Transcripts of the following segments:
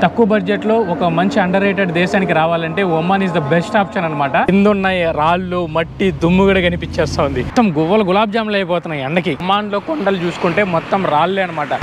తక్కువ బడ్జెట్ లో ఒక మంచి అండర్ రేటెడ్ దేశానికి రావాలంటే Oman is the best option అనమాట కింద ఉన్నాయి రాళ్ళు మట్టి దుమ్ము కూడా కనిపించేస్తా ఉంది మొత్తం గువ్వలు గులాబ్ జాములు అయిపోతున్నాయి ఎండకి ఒమాన్ లో కొండలు చూసుకుంటే మొత్తం రాళ్ళే అనమాట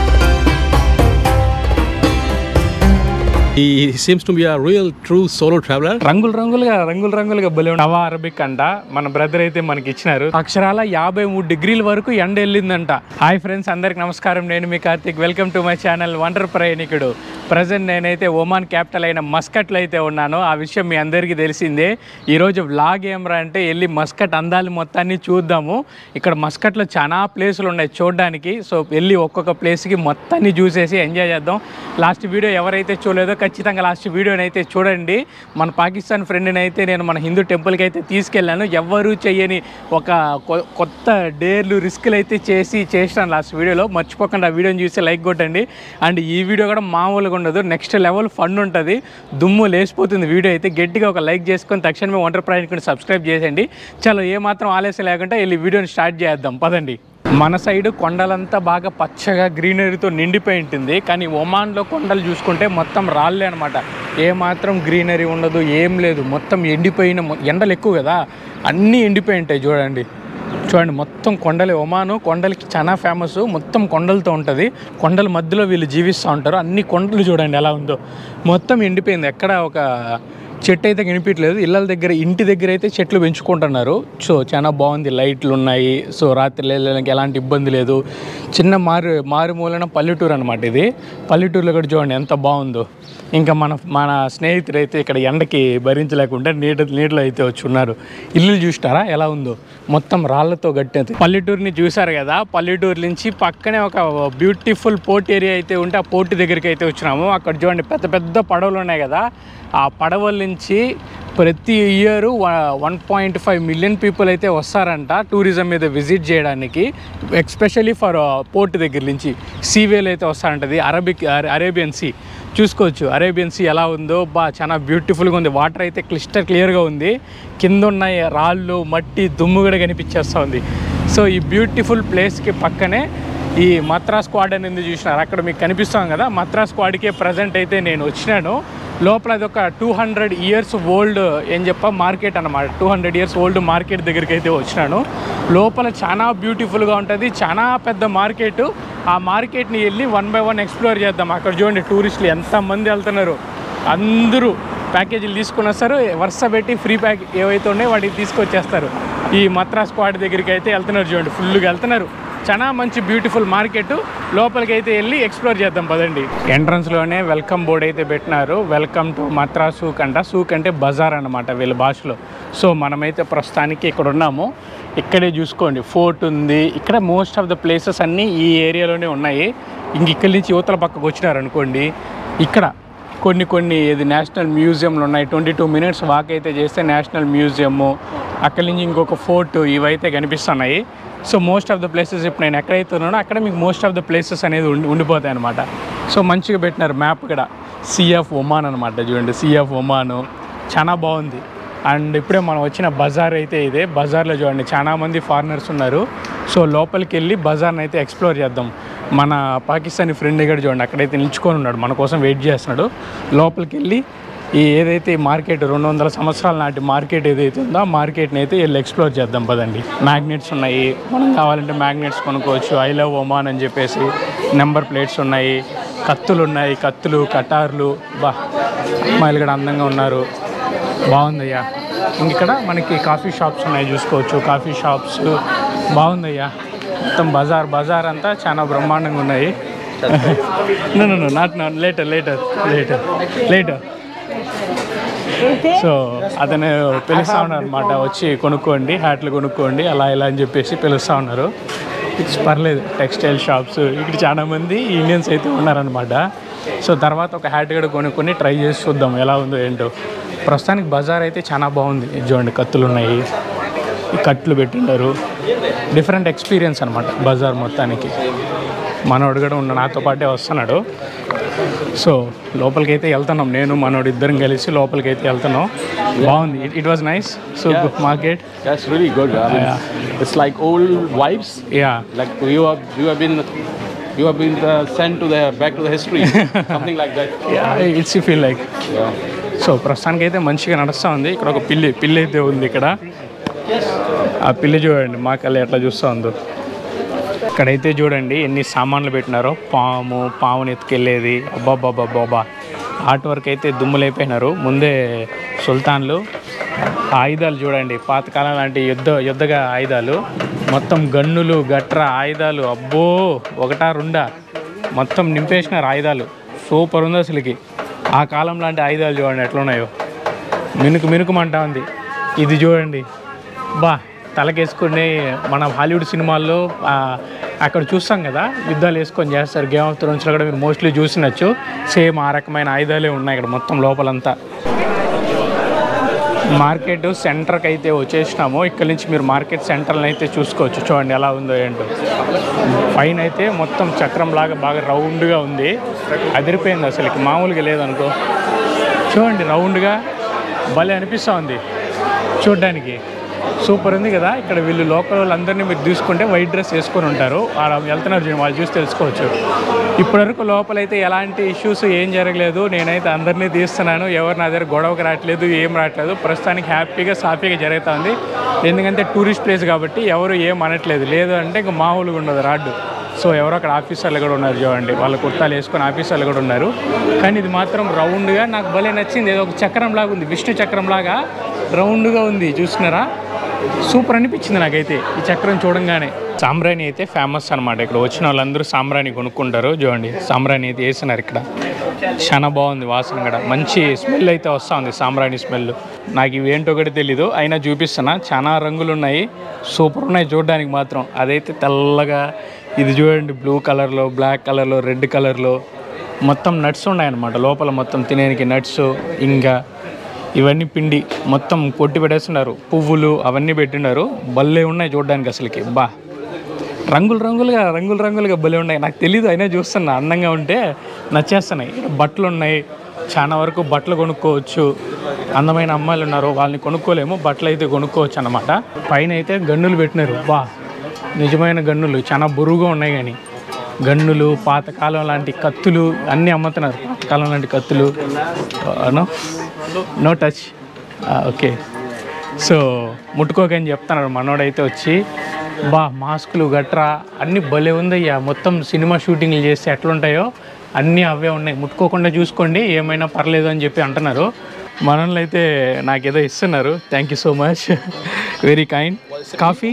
He seems to be a real, true solo traveler. రంగులు రంగులుగా రంగులు రంగులుగా బలి నవా అరబిక్ అంట మన బ్రదర్ అయితే మనకి ఇచ్చినారు అక్షరాల యాభై మూడు డిగ్రీల వరకు ఎండ వెళ్ళిందంట హాయ్ ఫ్రెండ్స్ అందరికి నమస్కారం నేను మీ Karthik welcome to my channel wonder ప్రయాణికుడు ప్రజెంట్ నేనైతే ఒమాన్ క్యాపిటల్ అయిన మస్కట్లో అయితే ఉన్నాను ఆ విషయం మీ అందరికీ తెలిసిందే ఈరోజు వ్లాగ్ ఏమరా అంటే వెళ్ళి మస్కట్ అందాలు మొత్తాన్ని చూద్దాము ఇక్కడ మస్కట్లో చాలా ప్లేసులు ఉన్నాయి చూడడానికి సో వెళ్ళి ఒక్కొక్క ప్లేస్కి మొత్తాన్ని చూసేసి ఎంజాయ్ చేద్దాం లాస్ట్ వీడియో ఎవరైతే చూడలేదో ఖచ్చితంగా లాస్ట్ వీడియోని అయితే చూడండి మన పాకిస్తాన్ ఫ్రెండ్ని అయితే నేను మన హిందూ టెంపుల్కి అయితే తీసుకెళ్ళాను ఎవ్వరూ చేయని ఒక కొ- కొత్త డేర్లు రిస్క్లు అయితే చేసి చేసినాను లాస్ట్ వీడియోలో మర్చిపోకుండా ఆ వీడియోని చూసి లైక్ కొట్టండి అండ్ ఈ వీడియో కూడా మామూలుగా ఉండదు నెక్స్ట్ లెవెల్ ఫన్ ఉంటుంది దుమ్ము లేచిపోతుంది వీడియో అయితే గట్టిగా ఒక లైక్ చేసుకొని తక్షణమే ఒంటరి ప్రయాణికుని సబ్స్క్రైబ్ చేసేయండి చలో ఏమాత్రం ఆలస్యం లేకుండా వెళ్ళి వీడియోని స్టార్ట్ చేద్దాం పదండి మన సైడ్ కొండలంతా బాగా పచ్చగా గ్రీనరీతో నిండిపోయి ఉంటుంది కానీ ఒమాన్లో కొండలు చూసుకుంటే మొత్తం రాళ్ళే అనమాట ఏ మాత్రం గ్రీనరీ ఉండదు ఏం లేదు మొత్తం ఎండిపోయిన మొ- ఎండలు ఎక్కువ కదా అన్నీ ఎండిపోయి ఉంటాయి చూడండి చూడండి మొత్తం కొండలే ఒమాను కొండలకి చాలా ఫేమస్ మొత్తం కొండలతో ఉంటుంది కొండల మధ్యలో వీళ్ళు జీవిస్తూ ఉంటారు అన్ని కొండలు చూడండి ఎలా ఉందో మొత్తం ఎండిపోయింది ఎక్కడ ఒక చెట్టు అయితే కనిపించలేదు ఇళ్ళ దగ్గర ఇంటి దగ్గర అయితే చెట్లు పెంచుకుంటున్నారు సో చాలా బాగుంది లైట్లు ఉన్నాయి సో రాత్రి వెళ్ళడానికి ఎలాంటి ఇబ్బంది లేదు చిన్న మారు మారుమూలన పల్లెటూరు అనమాట ఇది పల్లెటూరులో కూడా చూడండి ఎంత బాగుందో ఇంకా మన మన స్నేహితుడు అయితే ఇక్కడ ఎండకి భరించలేకుండా నీట నీటిలో అయితే వచ్చి ఉన్నారు ఇల్లు చూసినారా ఎలా ఉందో మొత్తం రాళ్లతో గట్టేది పల్లెటూరుని చూసారు కదా పల్లెటూరు నుంచి పక్కనే ఒక బ్యూటిఫుల్ పోర్ట్ ఏరియా అయితే ఉంటే ఆ పోర్ట్ దగ్గరికి అయితే వచ్చినాము అక్కడ చూడండి పెద్ద పెద్ద పడవలు ఉన్నాయి కదా ఆ పడవల నుంచి ప్రతి year one point five million people అయితే వస్తారంట టూరిజం మీద విజిట్ చేయడానికి ఎక్స్పెషల్లీ ఫర్ పోర్ట్ దగ్గర నుంచి సీవేలు అయితే వస్తారంటది అరబిక్ అరేబియన్ సీ చూసుకోవచ్చు అరేబియన్ సీ ఎలా ఉందో బా చాలా బ్యూటిఫుల్గా ఉంది వాటర్ అయితే క్లిస్టర్ క్లియర్గా ఉంది కింద ఉన్న రాళ్ళు మట్టి దుమ్ము కూడా కనిపించేస్తూ ఉంది సో ఈ బ్యూటిఫుల్ ప్లేస్కి పక్కనే ఈ మత్రా స్క్వాడ్ అనేది చూసినారు అక్కడ మీకు కనిపిస్తాం కదా మత్రా స్క్వాడ్కే ప్రజెంట్ అయితే నేను వచ్చినాను లోపల అది ఒక టూ హండ్రెడ్ ఇయర్స్ ఓల్డ్ ఏం చెప్ప మార్కెట్ అనమాట two hundred years old market దగ్గరికి అయితే వచ్చినాను లోపల చాలా బ్యూటిఫుల్గా ఉంటుంది చాలా పెద్ద మార్కెట్ ఆ మార్కెట్ని వెళ్ళి వన్ బై వన్ ఎక్స్ప్లోర్ చేద్దాం అక్కడ చూడండి టూరిస్టులు ఎంతమంది వెళ్తున్నారు అందరూ ప్యాకేజీలు తీసుకుని వస్తారు వరుస పెట్టి ఫ్రీ ప్యాక్ ఏవైతే ఉన్నాయో వాటికి తీసుకొచ్చేస్తారు ఈ మత్రా స్క్వాడ్ దగ్గరికి అయితే వెళ్తున్నారు చూడండి ఫుల్గా వెళ్తున్నారు చాలా మంచి బ్యూటిఫుల్ మార్కెట్ లోపలికి అయితే వెళ్ళి ఎక్స్ప్లోర్ చేద్దాం పదండి ఎంట్రన్స్లోనే వెల్కమ్ బోర్డ్ అయితే పెట్టినారు వెల్కమ్ టు మత్రా సూక్ అంట సూక్ అంటే బజార్ అనమాట వీళ్ళ భాషలో సో మనమైతే ప్రస్తుతానికి ఇక్కడ ఉన్నాము ఇక్కడే చూసుకోండి ఫోర్ట్ ఉంది ఇక్కడ మోస్ట్ ఆఫ్ ద ప్లేసెస్ అన్నీ ఈ ఏరియాలోనే ఉన్నాయి ఇంక ఇక్కడి నుంచి యువతల పక్కకు వచ్చినారు అనుకోండి ఇక్కడ కొన్ని కొన్ని ఇది నేషనల్ మ్యూజియంలు ఉన్నాయి ట్వంటీ టూ మినిట్స్ వాక్ అయితే చేస్తే నేషనల్ మ్యూజియము అక్కడి నుంచి ఇంకొక ఫోర్ట్ ఇవైతే కనిపిస్తున్నాయి so most of the places ఇప్పుడు నేను ఎక్కడైతే ఉన్నానో అక్కడ మీకు మోస్ట్ ఆఫ్ ద ప్లేసెస్ అనేది ఉండి ఉండిపోతాయి అనమాట సో మంచిగా పెట్టినారు మ్యాప్ ఇక్కడ సిఎఫ్ ఒమాన్ అనమాట చూడండి సిఎఫ్ ఒమాను చాలా బాగుంది అండ్ ఇప్పుడే మనం వచ్చిన బజార్ అయితే ఇదే బజార్లో చూడండి చాలా మంది ఫారినర్స్ ఉన్నారు సో లోపలికి వెళ్ళి బజార్ని అయితే ఎక్స్ప్లోర్ చేద్దాం మన పాకిస్తానీ ఫ్రెండ్ దగ్గర చూడండి అక్కడైతే నిల్చుకొని ఉన్నాడు మన కోసం వెయిట్ చేస్తున్నాడు లోపలికి వెళ్ళి ఈ ఏదైతే ఈ మార్కెట్ రెండు వందల సంవత్సరాల నాటి మార్కెట్ ఏదైతే ఉందో ఆ మార్కెట్ని అయితే వెళ్ళి ఎక్స్ప్లోర్ చేద్దాం పదండి మ్యాగ్నెట్స్ ఉన్నాయి మనం కావాలంటే మ్యాగ్నెట్స్ కొనుక్కోవచ్చు ఐ లవ్ ఒమాన్ అని చెప్పేసి నెంబర్ ప్లేట్స్ ఉన్నాయి కత్తులు ఉన్నాయి కత్తులు కటార్లు బా అమ్మాయిలు కూడా అందంగా ఉన్నారు బాగుందయ్యా ఇంక ఇక్కడ మనకి కాఫీ షాప్స్ ఉన్నాయి చూసుకోవచ్చు కాఫీ షాప్స్ బాగుందయ్యా మొత్తం బజార్ బజార్ అంతా చాలా బ్రహ్మాండంగా ఉన్నాయి నన్ను not later later later later so అతను పిలుస్తా ఉన్నారు అనమాట వచ్చి కొనుక్కోండి హ్యాట్లు కొనుక్కోండి అలా ఇలా అని చెప్పేసి పిలుస్తూ ఉన్నారు ఇట్స్ పర్లేదు టెక్స్టైల్ షాప్స్ ఇక్కడ చాలా మంది ఇండియన్స్ అయితే ఉన్నారనమాట సో తర్వాత ఒక హ్యాట్ కూడా కొనుక్కొని ట్రై చేసి చూద్దాం ఎలా ఉందో ఏంటో ప్రస్తుతానికి బజార్ అయితే చాలా బాగుంది ఇది చూడండి కత్తులు ఉన్నాయి ఈ కట్లు పెట్టిండారు డిఫరెంట్ ఎక్స్పీరియన్స్ అనమాట బజార్ మొత్తానికి మనోడు కూడా ఉన్న నాతో పాటే వస్తున్నాడు సో లోపలికి అయితే వెళ్తున్నాం నేను మనోడు ఇద్దరం కలిసి లోపలికి అయితే వెళ్తున్నాం బాగుంది it was nice so market That's really good. I mean, Yeah. It's like old vibes. Yeah Like you have you have been You have been uh, sent to the back to the history, something like that. It's feel like Yeah. So ప్రస్తుతానికి అయితే మంచిగా నడుస్తూ ఉంది ఇక్కడ ఒక పిల్లి పిల్లి అయితే ఉంది ఇక్కడ ఆ పిల్లి చూడండి మా కళ్ళ ఎట్లా చూస్తూ ఉందో ఇక్కడైతే చూడండి ఎన్ని సామాన్లు పెట్టినారో పాము పాముని ఎత్తుకెళ్ళేది అబ్బాబ్బాబ్బాబ్బా ఆర్ట్ వర్క్ అయితే దుమ్ములైపోయినారు ముందే సుల్తాన్లు ఆయుధాలు చూడండి పాతకాలం లాంటి యుద్ధ యుద్ధగా ఆయుధాలు మొత్తం గన్నులు గట్ర ఆయుధాలు అబ్బో ఒకటా రెండా మొత్తం నింపేసినారు ఆయుధాలు సూపర్ ఉంది అసలుకి ఆ కాలం లాంటి ఆయుధాలు చూడండి ఎట్లున్నాయో మినుకు మినుకుమంటా ఉంది ఇది చూడండి బా తలకేసుకుని మన హాలీవుడ్ సినిమాల్లో ఆ, అక్కడ చూస్తాం కదా యుద్ధాలు వేసుకొని చేస్తారు గేమ్ ఆఫ్ థ్రోన్స్లో కూడా మీరు మోస్ట్లీ చూసినచ్చు సేమ్ ఆ రకమైన ఆయుధాలే ఉన్నాయి ఇక్కడ మొత్తం లోపలంతా మార్కెట్ సెంటర్కి అయితే వచ్చేసినాము ఇక్కడ నుంచి మీరు మార్కెట్ సెంటర్ని అయితే చూసుకోవచ్చు చూడండి ఎలా ఉందో ఏంటో పైన అయితే మొత్తం చక్రం లాగా బాగా రౌండ్గా ఉంది అదిరిపోయింది అసలుకి మామూలుగా లేదనుకో చూడండి రౌండ్గా భలే అనిపిస్తూ ఉంది చూడ్డానికి సూపర్ ఉంది కదా ఇక్కడ వీళ్ళు లోకల్ వాళ్ళందరినీ మీరు చూసుకుంటే వైట్ డ్రెస్ వేసుకొని ఉంటారు ఆడ వెళ్తున్నారు చూడండి వాళ్ళు చూసి తెలుసుకోవచ్చు ఇప్పటివరకు లోపలైతే ఎలాంటి ఇష్యూస్ ఏం జరగలేదు నేనైతే అందరినీ తీస్తున్నాను ఎవరు నా దగ్గర గొడవకి రావట్లేదు ఏం రావట్లేదు ప్రస్తుతానికి హ్యాపీగా సాఫీగా జరుగుతూ ఉంది ఎందుకంటే టూరిస్ట్ ప్లేస్ కాబట్టి ఎవరు ఏం అనట్లేదు లేదు అంటే ఇంకా మామూలుగా ఉండదు రాడ్డు సో ఎవరో అక్కడ ఆఫీసర్లు కూడా ఉన్నారు చూడండి వాళ్ళ కుర్తాలు వేసుకొని ఆఫీసర్లు కూడా ఉన్నారు కానీ ఇది మాత్రం రౌండ్గా నాకు భలే నచ్చింది ఏదో ఒక చక్రం లాగా ఉంది విష్ణు చక్రం లాగా రౌండ్గా ఉంది చూస్తున్నారా సూపర్ అనిపించింది నాకైతే ఈ చక్రం చూడంగానే సాంబ్రాణి అయితే ఫేమస్ అనమాట ఇక్కడ వచ్చిన వాళ్ళందరూ సాంబ్రాణి కొనుక్కుంటారు చూడండి సాంబ్రాణి అయితే వేస్తున్నారు ఇక్కడ చాలా బాగుంది వాసన కూడా మంచి స్మెల్ అయితే వస్తూ ఉంది సాంబ్రాణి స్మెల్ నాకు ఇవి ఏంటో కూడా తెలీదు అయినా చూపిస్తున్నా చాలా రంగులు ఉన్నాయి సూపర్ ఉన్నాయి చూడడానికి మాత్రం అదైతే తెల్లగా ఇది చూడండి బ్లూ కలర్లో బ్లాక్ కలర్లో రెడ్ కలర్లో మొత్తం నట్స్ ఉన్నాయన్నమాట లోపల మొత్తం తినేనికి నట్స్ ఇంకా ఇవన్నీ పిండి మొత్తం కొట్టి పెట్టేస్తున్నారు పువ్వులు అవన్నీ పెట్టినారు భలే ఉన్నాయి చూడడానికి అసలుకి బా రంగులు రంగులుగా రంగులు రంగులుగా భలే ఉన్నాయి నాకు తెలీదు అయినా చూస్తున్నా అందంగా ఉంటే నచ్చేస్తున్నాయి ఇక్కడ బట్టలు ఉన్నాయి చాలా వరకు బట్టలు కొనుక్కోవచ్చు అందమైన అమ్మాయిలు ఉన్నారు వాళ్ళని కొనుక్కోలేము బట్టలు అయితే కొనుక్కోవచ్చు అన్నమాట పైన అయితే గన్నులు పెట్టినారు బా నిజమైన గన్నులు చాలా బరువుగా ఉన్నాయి కానీ గన్నులు పాతకాలం లాంటి కత్తులు అన్నీ అమ్ముతున్నారు పాతకాలం లాంటి కత్తులు no no touch okay so ముట్టుకోకని చెప్తున్నాడు మనోడైతే వచ్చి బా మాస్కులు గట్రా అన్నీ భలే ఉందయ్యా మొత్తం సినిమా షూటింగ్లు చేస్తే ఎట్లుంటాయో అన్నీ అవే ఉన్నాయి ముట్టుకోకుండా చూసుకోండి ఏమైనా పర్లేదు అని చెప్పి అంటున్నారు మనల్ని అయితే నాకేదో ఇస్తున్నారు thank you so much very kind coffee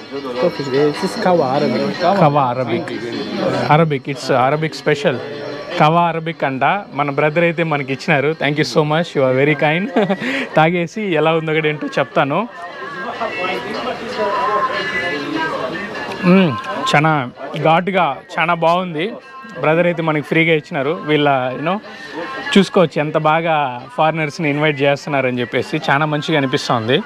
This is Kawa Arabic. Kahwa Arabic Arabic it's Arabic special kahwa Arabic అంట మన బ్రదర్ అయితే మనకి ఇచ్చినారు thank you so much you are very kind తాగేసి ఎలా ఉందో కూడా ఏంటో చెప్తాను మ్మ్, చాలా ఘాటుగా చాలా బాగుంది బ్రదర్ అయితే మనకి ఫ్రీగా ఇచ్చినారు వీళ్ళ యూనో చూసుకోవచ్చు ఎంత బాగా ఫారినర్స్ని ఇన్వైట్ చేస్తున్నారని చెప్పేసి చాలా మంచిగా అనిపిస్తుంది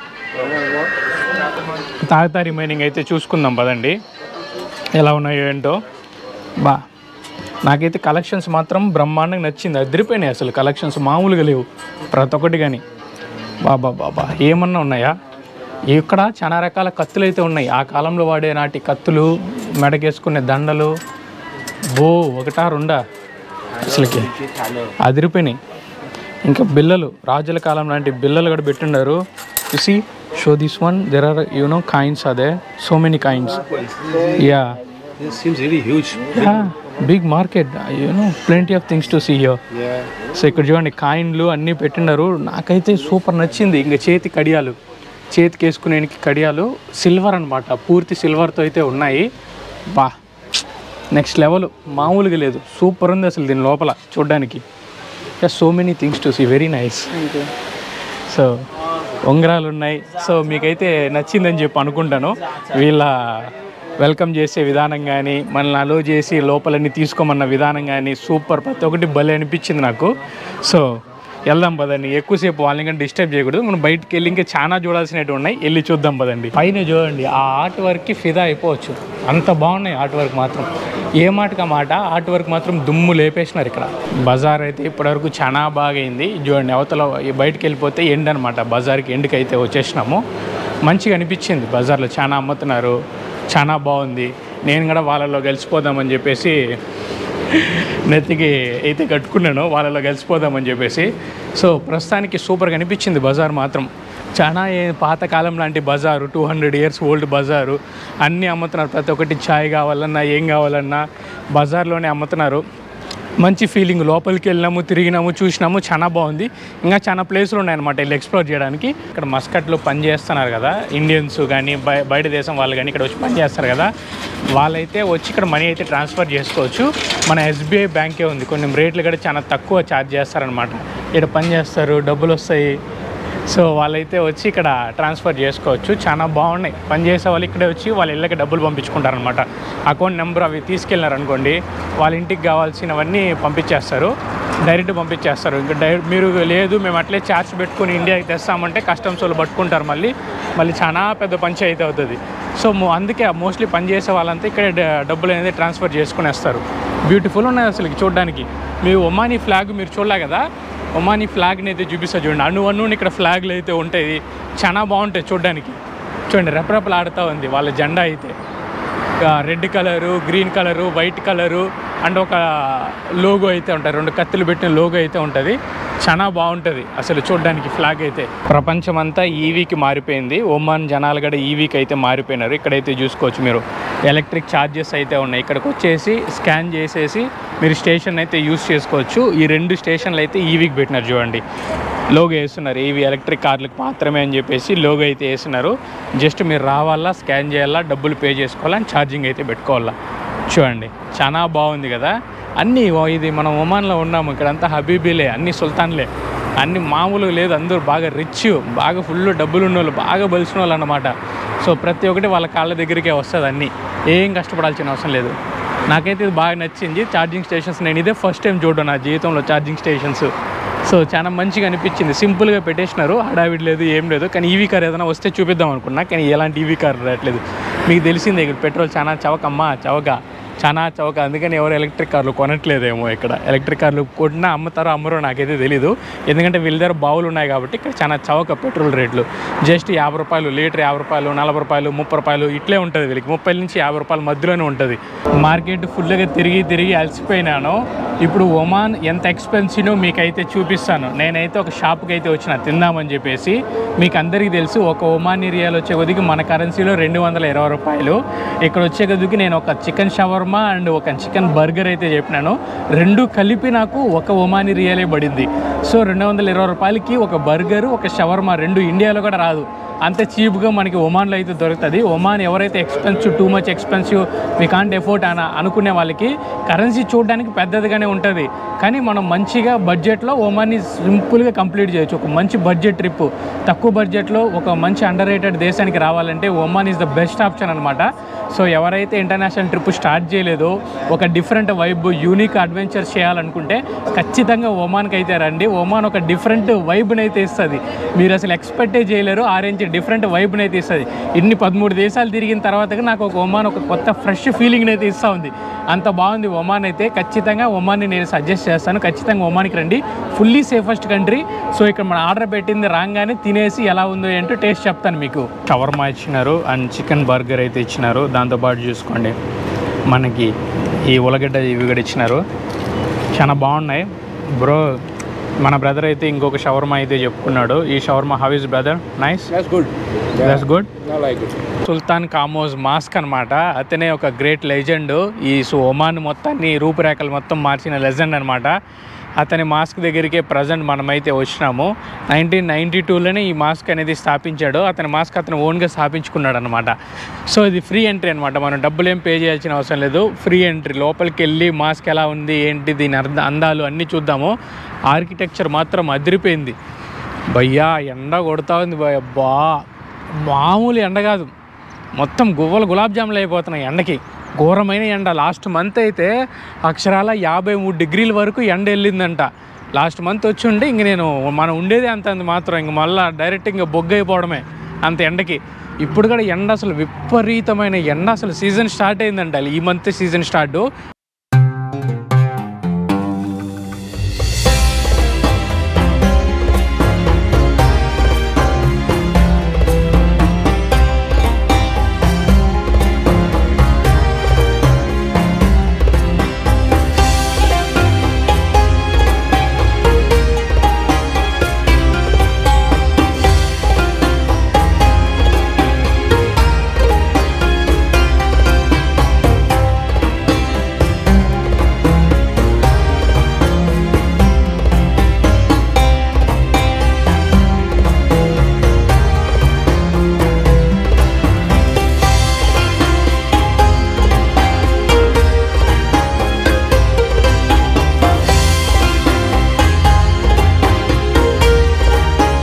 తాగుతా రిమైనింగ్ అయితే చూసుకుందాం పదండి ఎలా ఉన్నాయో ఏంటో బా నాకైతే కలెక్షన్స్ మాత్రం బ్రహ్మాండంగా నచ్చింది అదిరిపోయినాయి అసలు కలెక్షన్స్ మామూలుగా లేవు ప్రతి ఒక్కటి కానీ బాబా బాబా ఏమన్నా ఉన్నాయా ఇక్కడ చాలా రకాల కత్తులు అయితే ఉన్నాయి ఆ కాలంలో వాడే నాటి కత్తులు మెడకేసుకునే దండలు ఓ ఒకటా రెండా అసలుకి అదిరిపోయినాయి ఇంకా బిల్లలు రాజుల కాలం లాంటి బిల్లలు కూడా పెట్టుండారు see show this one there are you know kinds అదే so many kinds yeah This seems really huge. Yeah big market you know plenty of things to see here Yeah. So ఇక్కడ చూడండి కాయిన్లు అన్నీ పెట్టినారు నాకైతే సూపర్ నచ్చింది ఇంకా చేతి కడియాలు చేతికి వేసుకునేనికి కడియాలు సిల్వర్ అనమాట పూర్తి సిల్వర్తో అయితే ఉన్నాయి బా నెక్స్ట్ లెవెల్ మామూలుగా లేదు సూపర్ ఉంది అసలు దీని లోపల చూడడానికి so many things to see very nice so ఉంగరాలు ఉన్నాయి సో మీకైతే నచ్చిందని చెప్పి అనుకుంటాను వీళ్ళ వెల్కమ్ చేసే విధానం కానీ మనల్ని అలో చేసి లోపలన్నీ తీసుకోమన్న విధానం కానీ సూపర్ ప్రతి ఒక్కటి భలే అనిపించింది నాకు సో వెళ్దాం పదండి ఎక్కువసేపు వాళ్ళని కానీ డిస్టర్బ్ చేయకూడదు మనం బయటికి వెళ్ళి ఇంకా చాలా చూడాల్సినవి ఉన్నాయి వెళ్ళి చూద్దాం పదండి పైన చూడండి ఆ ఆర్ట్ వర్క్కి ఫిదా అయిపోవచ్చు అంత బాగున్నాయి ఆర్ట్ వర్క్ మాత్రం ఏ మాటకి ఆ మాట ఆర్ట్ వర్క్ మాత్రం దుమ్ము లేపేసినారు ఇక్కడ బజార్ అయితే ఇప్పటివరకు చాలా బాగా అయింది చూడండి అవతల ఈ బయటికి వెళ్ళిపోతే ఎండ్ అనమాట బజార్కి ఎండ్కి అయితే వచ్చేసినాము మంచిగా అనిపించింది బజార్లో చాలా అమ్ముతున్నారు చాలా బాగుంది నేను కూడా వాళ్ళలో కలిసిపోదామని చెప్పేసి నెత్తికి అయితే కట్టుకున్నాను వాళ్ళలో కలిసిపోదామని చెప్పేసి సో ప్రస్తుతానికి సూపర్గా అనిపించింది బజార్ మాత్రం చాలా ఏ- పాతకాలం లాంటి బజారు టూ హండ్రెడ్ ఇయర్స్ ఓల్డ్ బజారు అన్నీ అమ్ముతున్నారు ప్రతి ఒక్కటి ఛాయ్ కావాలన్నా ఏం కావాలన్నా బజార్లోనే అమ్ముతున్నారు మంచి ఫీలింగ్ లోపలికి వెళ్ళినాము తిరిగినాము చూసినాము చాలా బాగుంది ఇంకా చాలా ప్లేసులు ఉన్నాయన్నమాట వెళ్ళి ఎక్స్ప్లోర్ చేయడానికి ఇక్కడ మస్కట్లో పని చేస్తున్నారు కదా ఇండియన్స్ కానీ బయ బయట దేశం వాళ్ళు కానీ ఇక్కడ వచ్చి పని చేస్తారు కదా వాళ్ళైతే వచ్చి ఇక్కడ మనీ అయితే ట్రాన్స్ఫర్ చేసుకోవచ్చు మన ఎస్బీఐ బ్యాంకే ఉంది కొన్ని రేట్లు కూడా చాలా తక్కువ ఛార్జ్ చేస్తారనమాట ఇక్కడ పని చేస్తారు డబ్బులు వస్తాయి సో వాళ్ళైతే వచ్చి ఇక్కడ ట్రాన్స్ఫర్ చేసుకోవచ్చు చాలా బాగున్నాయి పని చేసే వాళ్ళు ఇక్కడే వచ్చి వాళ్ళ ఇళ్ళకి డబ్బులు పంపించుకుంటారనమాట అకౌంట్ నెంబర్ అవి తీసుకెళ్ళినారు అనుకోండి వాళ్ళ ఇంటికి కావాల్సినవన్నీ పంపించేస్తారు డైరెక్ట్ పంపించేస్తారు ఇంకా డైరెక్ట్ మీరు లేదు మేము అట్లే ఛార్జ్ పెట్టుకుని ఇండియాకి తెస్తామంటే కస్టమ్స్ వాళ్ళు పట్టుకుంటారు మళ్ళీ మళ్ళీ చాలా పెద్ద పంచాయతీ అవుతుంది సో మో- అందుకే మోస్ట్లీ పని చేసే వాళ్ళంతా ఇక్కడే డ- డబ్బులు అనేది ట్రాన్స్ఫర్ చేసుకునేస్తారు బ్యూటిఫుల్ ఉన్నాయి అసలు చూడడానికి మీ ఒమానీ ఫ్లాగ్ మీరు చూడలే కదా ఒమానీ ఫ్లాగ్ని అయితే చూపిస్తా చూడండి అను అను ఇక్కడ ఫ్లాగ్లు అయితే ఉంటాయి చాలా బాగుంటాయి చూడడానికి చూడండి రెపరెపలు ఆడుతూ ఉంది వాళ్ళ జెండా అయితే red colour green colour white colour and ఒక లోగో అయితే ఉంటుంది రెండు కత్తులు పెట్టిన లోగో అయితే ఉంటుంది చాలా బాగుంటుంది అసలు చూడడానికి ఫ్లాగ్ అయితే ప్రపంచమంతా ఈవీకి మారిపోయింది ఒమాన్ జనాలు కూడా ఈవీకి అయితే మారిపోయినారు ఇక్కడైతే చూసుకోవచ్చు మీరు ఎలక్ట్రిక్ ఛార్జెస్ అయితే ఉన్నాయి ఇక్కడికి వచ్చేసి స్కాన్ చేసేసి మీరు స్టేషన్ అయితే యూస్ చేసుకోవచ్చు ఈ రెండు స్టేషన్లు అయితే ఈవీకి పెట్టినారు చూడండి లోగో వేస్తున్నారు ఏవి ఎలక్ట్రిక్ కార్లకు మాత్రమే అని చెప్పేసి లోగో అయితే వేస్తున్నారు జస్ట్ మీరు రావాలా స్కాన్ చేయాలా డబ్బులు పే చేసుకోవాలా ఛార్జింగ్ అయితే పెట్టుకోవాలా చూడండి చాలా బాగుంది కదా అన్నీ ఓ ఇది మనం ఒమాన్లో ఉన్నాము ఇక్కడంతా హబీబీలే అన్ని సుల్తాన్లే అన్ని మామూలు లేదు అందరూ బాగా రిచ్ బాగా ఫుల్ డబ్బులు ఉన్న వాళ్ళు బాగా బలిసిన వాళ్ళు అన్నమాట సో ప్రతి ఒక్కటి వాళ్ళ కాళ్ళ దగ్గరికే వస్తుంది అన్నీ ఏం కష్టపడాల్సిన అవసరం లేదు నాకైతే ఇది బాగా నచ్చింది ఛార్జింగ్ స్టేషన్స్ నేను ఇదే ఫస్ట్ టైం చూడడం నా జీవితంలో ఛార్జింగ్ స్టేషన్స్ సో చాలా మంచిగా అనిపించింది సింపుల్గా పెట్టేసినారు హడావిడి లేదు ఏం లేదు కానీ ఈవీ కార్ ఏదైనా వస్తే చూపిద్దాం అనుకున్నా కానీ ఎలాంటి ఈవీ కార్ రావట్లేదు మీకు తెలిసిందే ఇక్కడ పెట్రోల్ చాలా చవకమ్మా చవక చాలా చవక అందుకని ఎవరు ఎలక్ట్రిక్ కార్లు కొనట్లేదేమో ఇక్కడ ఎలక్ట్రిక్ కార్లు కొట్టినా అమ్ముతారో అమ్మరో నాకైతే తెలీదు ఎందుకంటే వీళ్ళ దగ్గర బావులు ఉన్నాయి కాబట్టి ఇక్కడ చాలా చవక పెట్రోల్ రేట్లు జస్ట్ యాభై రూపాయలు లీటర్ యాభై రూపాయలు నలభై రూపాయలు ముప్పై రూపాయలు ఇట్లే ఉంటుంది వీళ్ళకి ముప్పై నుంచి యాభై రూపాయల మధ్యలోనే ఉంటుంది మార్కెట్ ఫుల్గా తిరిగి తిరిగి అలసిపోయినాను ఇప్పుడు ఒమాన్ ఎంత ఎక్స్పెన్సివ్ మీకైతే చూపిస్తాను నేనైతే ఒక షాప్కి అయితే వచ్చిన తిందామని చెప్పేసి మీకు అందరికీ తెలుసు ఒక ఒమాన్ ఏరియాలో వచ్చే కొద్దికి మన కరెన్సీలో రెండు వందల ఇరవై రూపాయలు ఇక్కడ వచ్చే కొద్దికి నేను ఒక చికెన్ షవర్మా అండ్ ఒక చికెన్ బర్గర్ అయితే చెప్పినాను రెండు కలిపి నాకు ఒక ఒమాని రియలే పడింది సో రెండు వందల ఇరవై రూపాయలకి ఒక బర్గర్ ఒక షవర్మా రెండు ఇండియాలో కూడా రాదు అంత చీప్గా మనకి ఒమాన్లో అయితే దొరుకుతుంది ఒమాన్ ఎవరైతే expensive too much expensive we can't afford అని అనుకునే వాళ్ళకి కరెన్సీ చూడడానికి పెద్దదిగానే ఉంటుంది కానీ మనం మంచిగా బడ్జెట్లో ఒమాన్ని సింపుల్గా కంప్లీట్ చేయొచ్చు ఒక మంచి బడ్జెట్ ట్రిప్ తక్కువ బడ్జెట్లో ఒక మంచి అండర్ రేటెడ్ దేశానికి రావాలంటే Oman is the best option అనమాట సో ఎవరైతే ఇంటర్నేషనల్ ట్రిప్ స్టార్ట్ చేయలేదో ఒక డిఫరెంట్ వైబ్ యూనిక్ అడ్వెంచర్ చేయాలనుకుంటే ఖచ్చితంగా ఒమాన్కి అయితే రండి ఒమాన్ ఒక డిఫరెంట్ వైబ్ని అయితే ఇస్తుంది మీరు అసలు ఎక్స్పెక్టే చేయలేరు ఆ రేంజ్ డిఫరెంట్ వైబ్ని అయితే ఇస్తుంది ఇన్ని పదమూడు దేశాలు తిరిగిన తర్వాత నాకు ఒక ఒమాన్ ఒక కొత్త ఫ్రెష్ ఫీలింగ్ని అయితే ఇస్తూ ఉంది అంత బాగుంది ఒమాన్ అయితే ఖచ్చితంగా ఒమాన్ని నేను సజెస్ట్ చేస్తాను ఖచ్చితంగా ఒమాన్కి రండి ఫుల్లీ సేఫెస్ట్ కంట్రీ సో ఇక్కడ మన ఆర్డర్ పెట్టింది రాగానే తినేసి ఎలా ఉందో ఏంటో టేస్ట్ చెప్తాను మీకు షవర్మా ఇచ్చినారు అండ్ చికెన్ బర్గర్ అయితే ఇచ్చినారు దాంతోపాటు చూసుకోండి మనకి ఈ ఉలగడ్డ ఇవి కూడా ఇచ్చినారు చాలా బాగున్నాయి బ్రో మన బ్రదర్ అయితే ఇంకొక షవర్మా అయితే చెప్పుకున్నాడు ఈ shawarma how is brother nice That's good. That's good I like it. Sultan Qaboos mosque అన్నమాట అతనే ఒక గ్రేట్ లెజెండ్ ఈ సు- ఒమాన్ మొత్తాన్ని రూపురేఖలు మొత్తం మార్చిన లెజెండ్ అనమాట అతని మాస్క్ దగ్గరికే ప్రజెంట్ మనమైతే వచ్చినాము నైన్టీన్ నైంటీ టూలోనే ఈ మాస్క్ అనేది స్థాపించాడు అతని మాస్క్ అతను ఓన్గా స్థాపించుకున్నాడు అనమాట సో ఇది ఫ్రీ ఎంట్రీ అనమాట మనం డబ్బులు ఏం పే చేయాల్సిన అవసరం లేదు ఫ్రీ ఎంట్రీ లోపలికి వెళ్ళి మాస్క్ ఎలా ఉంది ఏంటి దీని అర్థ అందాలు అన్నీ చూద్దాము ఆర్కిటెక్చర్ మాత్రం అదిరిపోయింది భయ్యా ఎండ కొడతా ఉంది భయ్య బా మామూలు ఎండ కాదు మొత్తం గువ్వలు గులాబ్ జాములు అయిపోతున్నాయి ఎండకి ఘోరమైన ఎండ లాస్ట్ మంత్ అయితే అక్షరాల యాభై మూడు డిగ్రీల వరకు ఎండ వెళ్ళిందంట లాస్ట్ మంత్ వచ్చి ఉంటే ఇంక నేను మనం ఉండేది అంత అంత మాత్రం ఇంక మళ్ళీ డైరెక్ట్ ఇంకా బొగ్గ అయిపోవడమే అంత ఎండకి ఇప్పుడు కూడా ఎండ అసలు విపరీతమైన ఎండ అసలు సీజన్ స్టార్ట్ అయిందంట ఈ మంత్ సీజన్ స్టార్ట్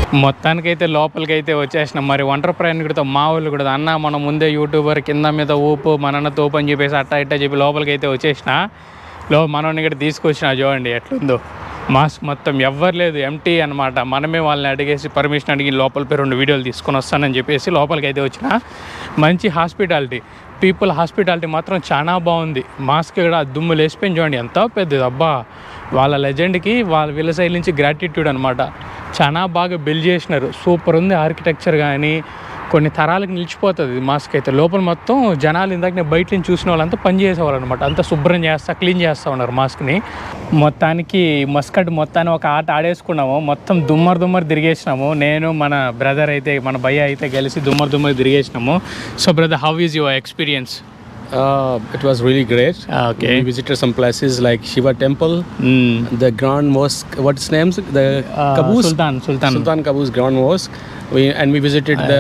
మొత్తానికైతే లోపలికైతే వచ్చేసినాం మరి ఒంటరి ప్రయాణికుడితో మా వాళ్ళు కూడా అన్న మనం ముందే యూట్యూబర్ కింద మీద ఊపు మనన్న తోపు అని చెప్పేసి అట్టా ఇట్టా చెప్పి లోపలికి అయితే వచ్చేసిన లో మనోని ఇక్కడ తీసుకొచ్చిన చూడండి ఎట్లుందో మాస్క్ మొత్తం ఎవ్వరు లేదు ఎంటీ అనమాట మనమే వాళ్ళని అడిగేసి పర్మిషన్ అడిగి లోపలిపై రెండు వీడియోలు తీసుకొని వస్తానని చెప్పేసి లోపలికి అయితే వచ్చిన మంచి హాస్పిటాలిటీ పీపుల్ హాస్పిటాలిటీ మాత్రం చాలా బాగుంది మాస్క్ ఇక్కడ దుమ్ము లేసిపోయింది చూడండి ఎంత పెద్దది అబ్బా వాళ్ళ లెజెండ్కి వాళ్ళ వీళ్ళ సైడ్ నుంచి గ్రాటిట్యూడ్ అనమాట చాలా బాగా బిల్డ్ చేసినారు సూపర్ ఉంది ఆర్కిటెక్చర్ కానీ కొన్ని తరాలకు నిలిచిపోతుంది మాస్క్ అయితే లోపల మొత్తం జనాలు ఇందాక నేను బయట నుంచి చూసిన వాళ్ళంతా పని చేసేవాళ్ళు అనమాట అంతా శుభ్రం చేస్తా క్లీన్ చేస్తూ ఉన్నారు మాస్క్ని మొత్తానికి మస్కట్ మొత్తాన్ని ఒక ఆట ఆడేసుకున్నాము మొత్తం దుమ్మర్ దుమ్మర్ తిరిగేసినాము నేను మన బ్రదర్ అయితే మన భయ్య అయితే కలిసి దుమ్మర్ దుమ్మర్ తిరిగేసినాము so brother how is your experience Uh, it was really great. Okay We visited some places like Shiva Temple, the Grand Mosque. What's names? The Caboose. Sultan Sultan Sultan Qaboos Grand Mosque. We and we visited the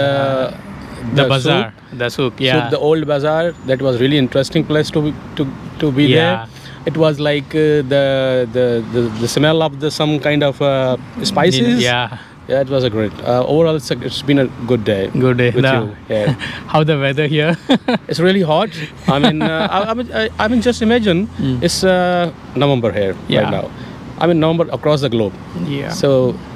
the bazaar the souk souk, yeah souk, the old bazaar. That was really interesting place to be, to to be Yeah. there. It was like uh, the, the the the smell of the some kind of uh, spices. Yeah Yeah, it was a great. Uh, overall, it's, a, it's been a good day. Good day with you. Yeah. How the weather here It's really hot. I mean, uh, I, I mean, I, I mean, just imagine it's uh, November here Yeah. right now. I mean, November across the globe. Yeah So,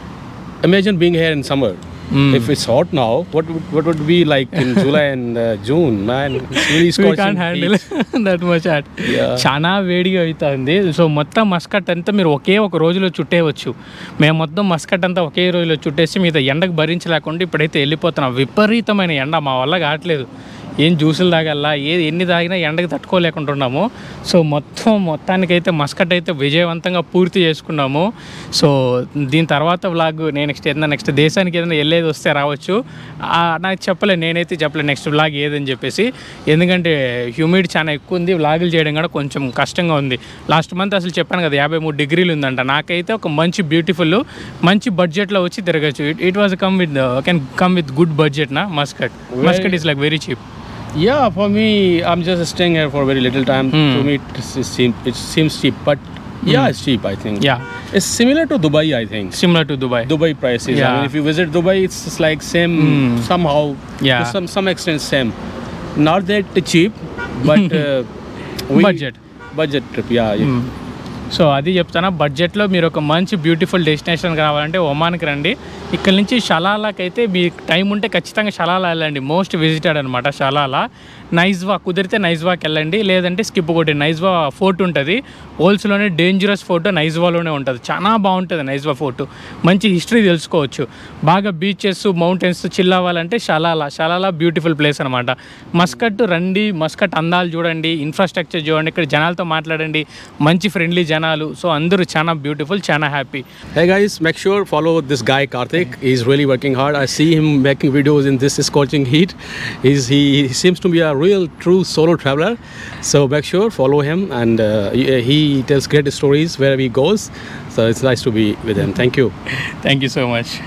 imagine being here in summer. Mm. If it's hot now, what would, what would be like in July and uh, June? Man, it's really we scorching. Can't handle heat. That much at Yeah. చాలా వేడిగా అవుతుంది so మొత్తం Muscat అంతా మీరు ఒకే ఒక రోజులో చుట్టేయవచ్చు మేము మొత్తం మస్కట్ అంతా ఒకే రోజులో చుట్టేసి మీద ఎండకు భరించలేకుండా ఇప్పుడైతే వెళ్ళిపోతున్నాం విపరీతమైన ఎండ మా వల్ల కావట్లేదు ఏం జ్యూసులు తాగల్లా ఏ ఎన్ని తాగినా ఎండకి తట్టుకోలేకుంటున్నాము సో మొత్తం మొత్తానికైతే మస్కట్ అయితే విజయవంతంగా పూర్తి చేసుకున్నాము సో దీని తర్వాత వ్లాగ్ నేను నెక్స్ట్ ఏదైనా నెక్స్ట్ దేశానికి ఏదైనా వెళ్ళేది వస్తే రావచ్చు ఆ, నాకు చెప్పలే నేనైతే చెప్పలే నెక్స్ట్ వ్లాగ్ ఏదని చెప్పేసి ఎందుకంటే హ్యూమిడ్ చాలా ఎక్కువ ఉంది వ్లాగులు చేయడం కూడా కొంచెం కష్టంగా ఉంది లాస్ట్ మంత్ అసలు చెప్పాను కదా యాభై మూడు డిగ్రీలు ఉందంట నాకైతే ఒక మంచి బ్యూటిఫుల్ మంచి బడ్జెట్లో వచ్చి తిరగచ్చు it it was come with can come with good budget నా Muscat Muscat is like very cheap Yeah, for me, I'm just staying here for very little time. Mm. To me, it, it, seem, it seems cheap, but yeah, it's cheap. I think. Yeah It's similar to Dubai, I think. Similar to Dubai Dubai prices. I Yeah. mean, if you visit Dubai, it's just like same Mm. somehow. Yeah. To some some extent same. Not that cheap, but uh, we- Budget. Budget trip. Yeah. yeah. So అది చెప్తాను బడ్జెట్లో మీరు ఒక మంచి beautiful destination కావాలంటే ఒమాన్కి రండి ఇక్కడ నుంచి షలాలాకి అయితే మీ టైం ఉంటే ఖచ్చితంగా షలాలా వెళ్ళండి మోస్ట్ విజిటెడ్ అనమాట షలాలా నైజ్వా కుదిరితే నైజ్వాకి వెళ్ళండి లేదంటే స్కిప్ కొట్టి నైజ్వా ఫోర్ట్ ఉంటుంది హోల్స్లోనే డేంజరస్ ఫోటో నైజ్వాలోనే ఉంటుంది చాలా బాగుంటుంది నైజ్వా ఫోర్ట్ మంచి హిస్టరీ తెలుసుకోవచ్చు బాగా బీచెస్ మౌంటైన్స్ చిల్ అవ్వాలంటే షలాలా షలాలా బ్యూటిఫుల్ ప్లేస్ అనమాట మస్కట్ రండి మస్కట్ అందాలు చూడండి ఇన్ఫ్రాస్ట్రక్చర్ చూడండి ఇక్కడ జనాలతో మాట్లాడండి మంచి ఫ్రెండ్లీ జనాలు సో అందరూ చాలా బ్యూటిఫుల్ చాలా happy Hey guys, make sure follow this guy Karthik. He's really working hard. I see him making videos in this scorching heat. He's, he seems to be a real true solo traveler. So make sure follow him and uh, he, he tells great stories wherever he goes. So it's nice to be with him. Thank you. Thank you so much